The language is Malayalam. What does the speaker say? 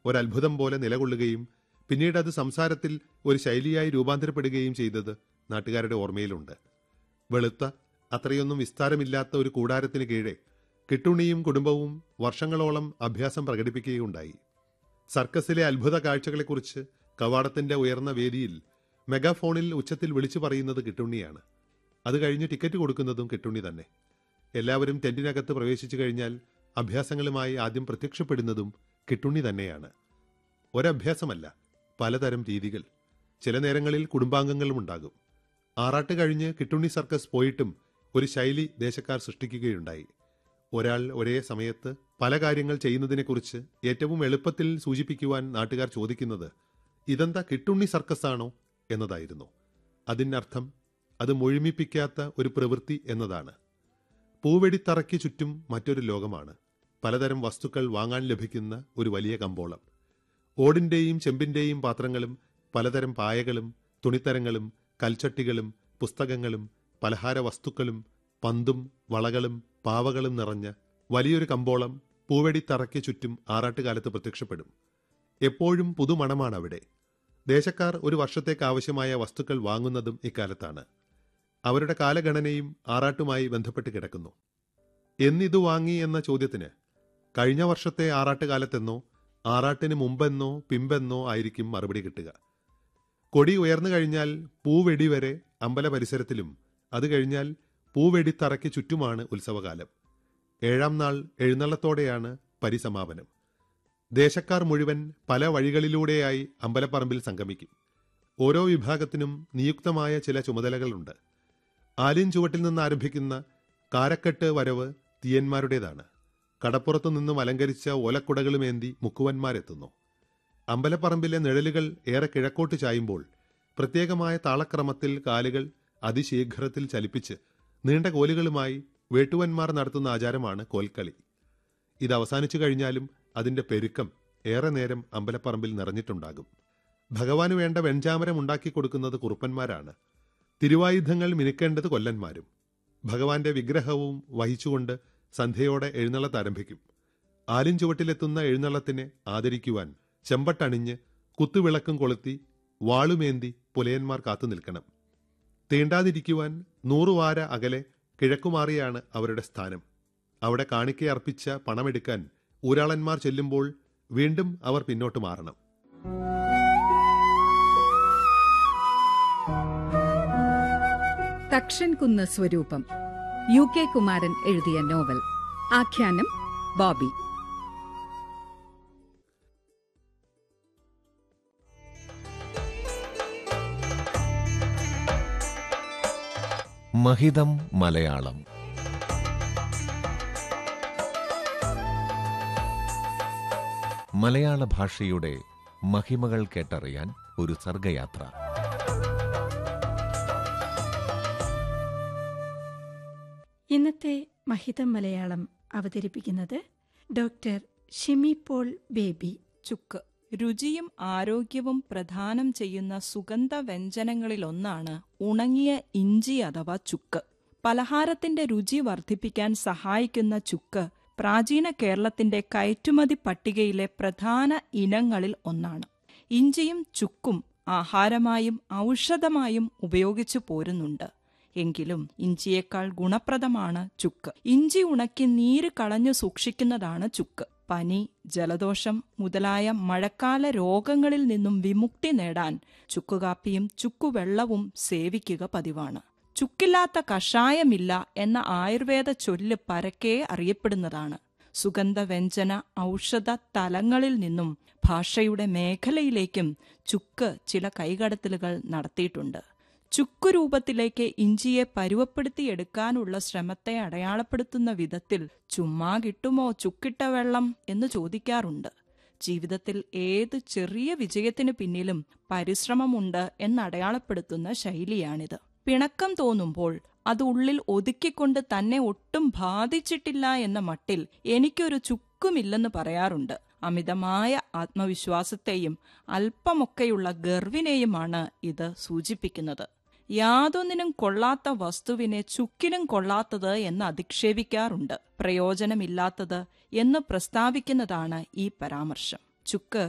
ഒരത്ഭുതം പോലെ നിലകൊള്ളുകയും പിന്നീട് അത് സംസാരത്തിൽ ഒരു ശൈലിയായി രൂപാന്തരപ്പെടുകയും ചെയ്തത് നാട്ടുകാരുടെ ഓർമ്മയിലുണ്ട് വെളുത്ത അത്രയൊന്നും വിസ്താരമില്ലാത്ത ഒരു കൂടാരത്തിന് കീഴെ കിട്ടുണിയും കുടുംബവും വർഷങ്ങളോളം അഭ്യാസം പ്രകടിപ്പിക്കുകയുണ്ടായി സർക്കസിലെ അത്ഭുത കാഴ്ചകളെക്കുറിച്ച് കവാടത്തിന്റെ ഉയർന്ന വേദിയിൽ മെഗാഫോണിൽ ഉച്ചത്തിൽ വിളിച്ചു പറയുന്നത് കിട്ടുണ്ണിയാണ് അത് കഴിഞ്ഞ് ടിക്കറ്റ് കൊടുക്കുന്നതും കിട്ടുണ്ണി തന്നെ എല്ലാവരും ടെന്റിനകത്ത് പ്രവേശിച്ചു കഴിഞ്ഞാൽ അഭ്യാസങ്ങളുമായി ആദ്യം പ്രത്യക്ഷപ്പെടുന്നതും കിട്ടുണ്ണി തന്നെയാണ് ഒരഭ്യാസമല്ല പലതരം രീതികൾ ചില നേരങ്ങളിൽ കുടുംബാംഗങ്ങളും ഉണ്ടാകും ആറാട്ട് കഴിഞ്ഞ് കിട്ടുണ്ണി സർക്കസ് പോയിട്ടും ഒരു ശൈലി ദേശക്കാർ സൃഷ്ടിക്കുകയുണ്ടായി ഒരാൾ ഒരേ സമയത്ത് പല കാര്യങ്ങൾ ചെയ്യുന്നതിനെക്കുറിച്ച് ഏറ്റവും എളുപ്പത്തിൽ സൂചിപ്പിക്കുവാൻ നാട്ടുകാർ ചോദിക്കുന്നത് ഇതെന്താ കിട്ടുണ്ണി സർക്കസാണോ എന്നതായിരുന്നു അതിനർത്ഥം അത് മുഴുമിപ്പിക്കാത്ത ഒരു പ്രവൃത്തി എന്നതാണ് പൂവെടിത്തറയ്ക്ക് ചുറ്റും മറ്റൊരു ലോകമാണ് പലതരം വസ്തുക്കൾ വാങ്ങാൻ ലഭിക്കുന്ന ഒരു വലിയ കമ്പോളം ഓടിന്റെയും ചെമ്പിന്റെയും പാത്രങ്ങളും പലതരം പായകളും തുണിത്തരങ്ങളും കൽച്ചട്ടികളും പുസ്തകങ്ങളും പലഹാര വസ്തുക്കളും പന്തും വളകളും പാവകളും നിറഞ്ഞ വലിയൊരു കമ്പോളം പൂവെടിത്തറയ്ക്ക് ചുറ്റും ആറാട്ടുകാലത്ത് പ്രത്യക്ഷപ്പെടും എപ്പോഴും പുതുമണമാണ് അവിടെ ദേശക്കാർ ഒരു വർഷത്തേക്ക് ആവശ്യമായ വസ്തുക്കൾ വാങ്ങുന്നതും ഇക്കാലത്താണ് അവരുടെ കാലഗണനയും ആറാട്ടുമായി ബന്ധപ്പെട്ട് കിടക്കുന്നു എന്നിതു വാങ്ങി എന്ന ചോദ്യത്തിന് കഴിഞ്ഞ വർഷത്തെ ആറാട്ടുകാലത്തെന്നോ ആറാട്ടിന് മുമ്പെന്നോ പിമ്പെന്നോ ആയിരിക്കും മറുപടി കിട്ടുക കൊടി ഉയർന്നു കഴിഞ്ഞാൽ പൂവെടി വരെ അമ്പല പരിസരത്തിലും അത് കഴിഞ്ഞാൽ പൂവെടിത്തറയ്ക്ക് ചുറ്റുമാണ് ഉത്സവകാലം ഏഴാം നാൾ എഴുന്നള്ളത്തോടെയാണ് പരിസമാപനം ദേശക്കാർ മുഴുവൻ പല വഴികളിലൂടെയായി അമ്പലപ്പറമ്പിൽ സംഗമിക്കും ഓരോ വിഭാഗത്തിനും നിയുക്തമായ ചില ചുമതലകളുണ്ട് ആലിൻ ചുവട്ടിൽ നിന്ന് ആരംഭിക്കുന്ന കാരക്കെട്ട് വരവ് തീയന്മാരുടേതാണ് കടപ്പുറത്തു നിന്നും അലങ്കരിച്ച ഓലക്കുടകളുമേന്തി മുക്കുവന്മാരെത്തുന്നു അമ്പലപ്പറമ്പിലെ നിഴലുകൾ ഏറെ കിഴക്കോട്ട് ചായുമ്പോൾ പ്രത്യേകമായ താളക്രമത്തിൽ കാലുകൾ അതിശീഘ്രത്തിൽ ചലിപ്പിച്ച് നീണ്ട കോലുകളുമായി വേട്ടുവന്മാർ നടത്തുന്ന ആചാരമാണ് കോൽക്കളി ഇത് അവസാനിച്ചു കഴിഞ്ഞാലും അതിന്റെ പെരുക്കം ഏറെ നേരം അമ്പലപ്പറമ്പിൽ നിറഞ്ഞിട്ടുണ്ടാകും ഭഗവാന് വേണ്ട വെഞ്ചാമരം ഉണ്ടാക്കി കൊടുക്കുന്നത് കുറുപ്പന്മാരാണ് തിരുവായുധങ്ങൾ മിനുക്കേണ്ടത് കൊല്ലന്മാരും ഭഗവാന്റെ വിഗ്രഹവും വഹിച്ചുകൊണ്ട് സന്ധ്യയോടെ എഴുന്നള്ളത്ത് ആരംഭിക്കും ആലിൻ ചുവട്ടിലെത്തുന്ന എഴുന്നള്ളത്തിനെ ആദരിക്കുവാൻ ചെമ്പട്ടണിഞ്ഞ് കുത്തുവിളക്കും കൊളുത്തി വാളുമേന്തി പുലയന്മാർ കാത്തു നിൽക്കണം തീണ്ടാതിരിക്കുവാൻ നൂറുവാര അകലെ കിഴക്കുമാറിയാണ് അവരുടെ സ്ഥാനം അവിടെ കാണിക്കയർപ്പിച്ച പണമെടുക്കാൻ ഊരാളന്മാർ ചെല്ലുമ്പോൾ വീണ്ടും അവർ പിന്നോട്ട് മാറണം തക്ഷൻകുന്ന് സ്വരൂപം യു കെ കുമാരൻ എഴുതിയ നോവൽ ആഖ്യാനം ബോബി മഹിതം മലയാളം മലയാള ഭാഷയുടെ മഹിമകൾ കേട്ടറിയാൻ ഒരു സർഗയാത്ര ഇന്നത്തെ മഹിതം മലയാളം അവതരിപ്പിക്കുന്നത് ഡോക്ടർ ഷിമി പോൾ ബേബി ചുക്ക് രുചിയും ആരോഗ്യവും പ്രദാനം ചെയ്യുന്ന സുഗന്ധ വ്യഞ്ജനങ്ങളിലൊന്നാണ് ഉണങ്ങിയ ഇഞ്ചി അഥവാ ചുക്ക് പലഹാരത്തിന്റെ രുചി വർദ്ധിപ്പിക്കാൻ സഹായിക്കുന്ന ചുക്ക് പ്രാചീന കേരളത്തിന്റെ കയറ്റുമതി പട്ടികയിലെ പ്രധാന ഇനങ്ങളിൽ ഒന്നാണ് ഇഞ്ചിയും ചുക്കും ആഹാരമായും ഔഷധമായും ഉപയോഗിച്ചു പോരുന്നുണ്ട് എങ്കിലും ഇഞ്ചിയേക്കാൾ ഗുണപ്രദമാണ് ചുക്ക് ഇഞ്ചി ഉണക്കി നീര് കളഞ്ഞു സൂക്ഷിക്കുന്നതാണ് ചുക്ക് പനി ജലദോഷം മുതലായ മഴക്കാല രോഗങ്ങളിൽ നിന്നും വിമുക്തി നേടാൻ ചുക്കുകാപ്പിയും ചുക്കുവെള്ളവും സേവിക്കുക പതിവാണ് ചുക്കില്ലാത്ത കഷായമില്ല എന്ന ആയുർവേദ ചൊല്ല് പരക്കെ അറിയപ്പെടുന്നതാണ് സുഗന്ധവ്യഞ്ജന ഔഷധ തലങ്ങളിൽ നിന്നും ഭാഷയുടെ മേഖലയിലേക്കും ചുക്ക് ചില കൈകടത്തലുകൾ നടത്തിയിട്ടുണ്ട് ചുക്കു രൂപത്തിലേക്ക് ഇഞ്ചിയെ പരുവപ്പെടുത്തിയെടുക്കാനുള്ള ശ്രമത്തെ അടയാളപ്പെടുത്തുന്ന വിധത്തിൽ ചുമ്മാ കിട്ടുമോ ചുക്കിട്ട വെള്ളം എന്ന് ചോദിക്കാറുണ്ട് ജീവിതത്തിൽ ഏത് ചെറിയ വിജയത്തിനു പിന്നിലും പരിശ്രമമുണ്ട് എന്നടയാളപ്പെടുത്തുന്ന ശൈലിയാണിത് പിണക്കം തോന്നുമ്പോൾ അത് ഉള്ളിൽ ഒതുക്കിക്കൊണ്ട് തന്നെ ഒട്ടും ബാധിച്ചിട്ടില്ല എന്ന മട്ടിൽ എനിക്കൊരു ചുക്കുമില്ലെന്ന് പറയാറുണ്ട് അമിതമായ ആത്മവിശ്വാസത്തെയും അല്പമൊക്കെയുള്ള ഗർവിനെയുമാണ് ഇത് സൂചിപ്പിക്കുന്നത് യാതൊന്നിനും കൊള്ളാത്ത വസ്തുവിനെ ചുക്കിനും കൊള്ളാത്തത് എന്ന് അധിക്ഷേപിക്കാറുണ്ട് പ്രയോജനമില്ലാത്തത് എന്ന് പ്രസ്താവിക്കുന്നതാണ് ഈ പരാമർശം ചുക്ക്